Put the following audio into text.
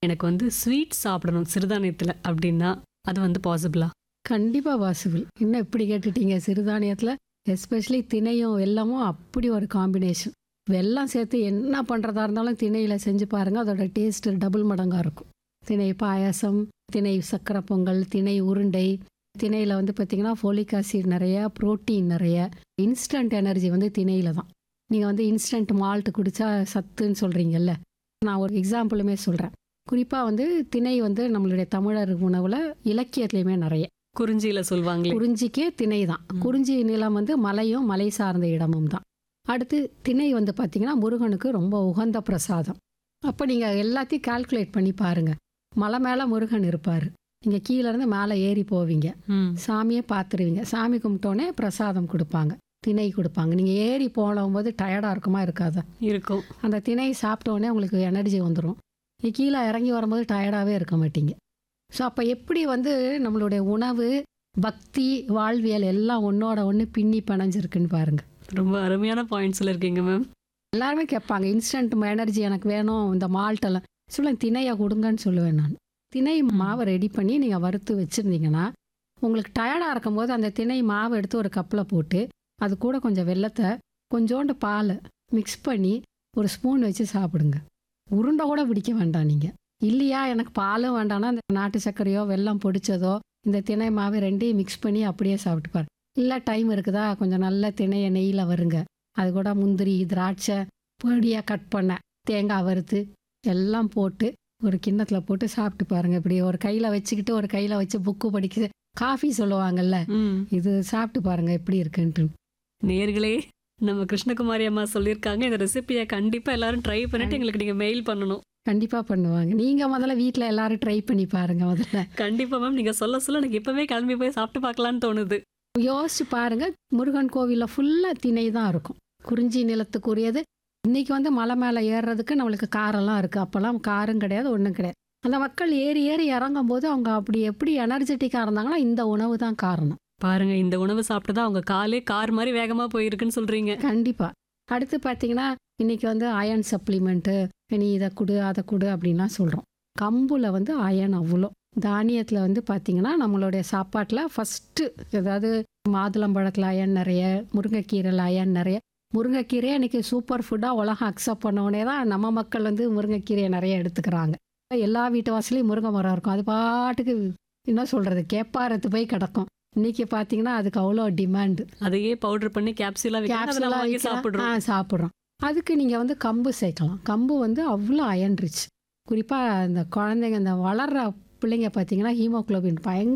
எனக்கு வந்து ஸ்வீட் சாப்பிடணும் சிறுதானியத்தில் அப்படின்னா அது வந்து பாசிபிளா கண்டிப்பாக பாசிபிள் என்ன இப்படி கேட்டுட்டீங்க சிறுதானியத்தில் எஸ்பெஷலி திணையும் வெல்லமும் அப்படி ஒரு காம்பினேஷன் வெல்லம் சேர்த்து என்ன பண்ணுறதா இருந்தாலும் திணையில் செஞ்சு பாருங்கள் அதோட டேஸ்ட் டபுள் மடங்காக இருக்கும் திணை பாயாசம் திணை சக்கரை பொங்கல் திணை உருண்டை திணையில் வந்து பார்த்திங்கன்னா ஃபோலிக் ஆசிட் நிறைய புரோட்டீன் நிறைய இன்ஸ்டன்ட் எனர்ஜி வந்து திணையில் தான் நீங்கள் வந்து இன்ஸ்டன்ட் மால்ட் குடித்தா சத்துன்னு சொல்கிறீங்கல்ல நான் ஒரு எக்ஸாம்பிளுமே சொல்கிறேன் குறிப்பாக வந்து திணை வந்து நம்மளுடைய தமிழர் உணவில் இலக்கியத்துலேயுமே நிறைய குறிஞ்சியில சொல்லுவாங்களே குறிஞ்சிக்கே திணை தான் ம். குறிஞ்சி நிலம் வந்து மலையும் மலை சார்ந்த இடமும் தான் அடுத்து திணை வந்து பார்த்திங்கன்னா முருகனுக்கு ரொம்ப உகந்த பிரசாதம் அப்போ நீங்கள் எல்லாத்தையும் கால்குலேட் பண்ணி பாருங்கள் மலை மேலே முருகன் இருப்பார் நீங்கள் கீழேருந்து மேலே ஏறி போவீங்க ம் சாமியை பார்த்துருவீங்க சாமி கும்பிட்டோன்னே பிரசாதம் கொடுப்பாங்க திணை கொடுப்பாங்க நீங்கள் ஏறி போகும்போது டயர்டாக இருக்குமா இருக்காதா இருக்கும் அந்த திணை சாப்பிட்டோன்னே உங்களுக்கு எனர்ஜி வந்துடும் நீ கீழே இறங்கி வரும்போது டயர்டாகவே இருக்க மாட்டீங்க ஸோ அப்போ எப்படி வந்து நம்மளுடைய உணவு பக்தி வாழ்வியல் எல்லாம் ஒன்றோட ஒன்று பின்னி பிணைஞ்சிருக்குன்னு பாருங்கள் ரொம்ப அருமையான பாயிண்ட்ஸ்ல இருக்கீங்க மேம் எல்லாருமே கேட்பாங்க இன்ஸ்டன்ட் எனர்ஜி எனக்கு வேணும் இந்த மால்ட்டெல்லாம் சொல்லுவேன் திணையை கொடுங்கன்னு சொல்லுவேன் நான் திணை மாவை ரெடி பண்ணி நீங்கள் வறுத்து வச்சுருந்தீங்கன்னா உங்களுக்கு டயர்டாக இருக்கும்போது அந்த திணை மாவை எடுத்து ஒரு கப்பில் போட்டு அது கூட கொஞ்சம் வெல்லத்தை கொஞ்சோண்டு பாலை மிக்ஸ் பண்ணி ஒரு ஸ்பூன் வச்சு சாப்பிடுங்க உருண்டை கூட பிடிக்க வேண்டாம் நீங்கள் இல்லையா எனக்கு பாலும் வேண்டாம்னா இந்த நாட்டு சர்க்கரையோ வெல்லம் பொடிச்சதோ இந்த திணை மாவு ரெண்டையும் மிக்ஸ் பண்ணி அப்படியே சாப்பிட்டு பாரு இல்லை டைம் இருக்குதா கொஞ்சம் நல்ல திணையை நெய்யில் வருங்க அது கூட முந்திரி திராட்சை பொடியாக கட் பண்ண தேங்காய் வறுத்து எல்லாம் போட்டு ஒரு கிண்ணத்தில் போட்டு சாப்பிட்டு பாருங்க இப்படி ஒரு கையில் வச்சுக்கிட்டு ஒரு கையில் வச்சு புக்கு படிக்க காஃபி சொல்லுவாங்கல்ல ம் இது சாப்பிட்டு பாருங்க எப்படி இருக்குன்ட்டு நேர்களே நம்ம கிருஷ்ணகுமாரி அம்மா சொல்லியிருக்காங்க இந்த ரெசிபியை கண்டிப்பா எல்லாரும் ட்ரை பண்ணிட்டு எங்களுக்கு நீங்க மெயில் பண்ணணும் கண்டிப்பாக பண்ணுவாங்க நீங்கள் முதல்ல வீட்டில் எல்லாரும் ட்ரை பண்ணி பாருங்க முதல்ல கண்டிப்பா மேம் நீங்க சொல்ல சொல்ல எனக்கு இப்பவே கிளம்பி போய் சாப்பிட்டு பார்க்கலான்னு தோணுது யோசிச்சு பாருங்க முருகன் கோவிலில் ஃபுல்லாக திணை தான் இருக்கும் குறிஞ்சி நிலத்துக்குரியது இன்னைக்கு வந்து மலை மேலே ஏறுறதுக்கு நம்மளுக்கு காரெல்லாம் இருக்குது அப்போல்லாம் காரும் கிடையாது ஒன்றும் கிடையாது அந்த மக்கள் ஏறி ஏறி இறங்கும் போது அவங்க அப்படி எப்படி எனர்ஜெட்டிக்காக இருந்தாங்கன்னா இந்த உணவு தான் காரணம் பாருங்க இந்த உணவு சாப்பிட்டதா அவங்க காலே கார் மாதிரி வேகமா போயிருக்குன்னு சொல்றீங்க கண்டிப்பாக அடுத்து பார்த்தீங்கன்னா இன்னைக்கு வந்து அயன் சப்ளிமெண்ட்டு நீ இதை கொடு அதை கொடு அப்படின்லாம் சொல்கிறோம் கம்புல வந்து அயன் அவ்வளோ தானியத்தில் வந்து பார்த்தீங்கன்னா நம்மளுடைய சாப்பாட்டில் ஃபஸ்ட்டு ஏதாவது மாதுளம்பழத்தில் அயன் நிறைய முருங்கைக்கீரையில் அயன் நிறைய முருங்கைக்கீரையை இன்னைக்கு சூப்பர் ஃபுட்டாக உலகம் அக்செப்ட் பண்ண தான் நம்ம மக்கள் வந்து முருங்கைக்கீரையை நிறைய எடுத்துக்கிறாங்க எல்லா வீட்டு வாசலையும் முருங்கை மரம் இருக்கும் அது பாட்டுக்கு என்ன சொல்கிறது கேப்பாரத்து போய் கிடக்கும் இன்னைக்கு பார்த்தீங்கன்னா அதுக்கு அவ்வளோ டிமாண்டு அதையே பவுடர் பண்ணி கேப்சூலா வைக்கிறாங்க அதை நம்ம வாங்கி கேப்சூலாக சாப்பிடுறோம் ஆ சாப்பிட்றோம் அதுக்கு நீங்கள் வந்து கம்பு சேர்க்கலாம் கம்பு வந்து அவ்வளோ அயன் ரிச் குறிப்பாக இந்த குழந்தைங்க இந்த வளர்ற பிள்ளைங்க பார்த்தீங்கன்னா ஹீமோகுளோபின் பயங்கர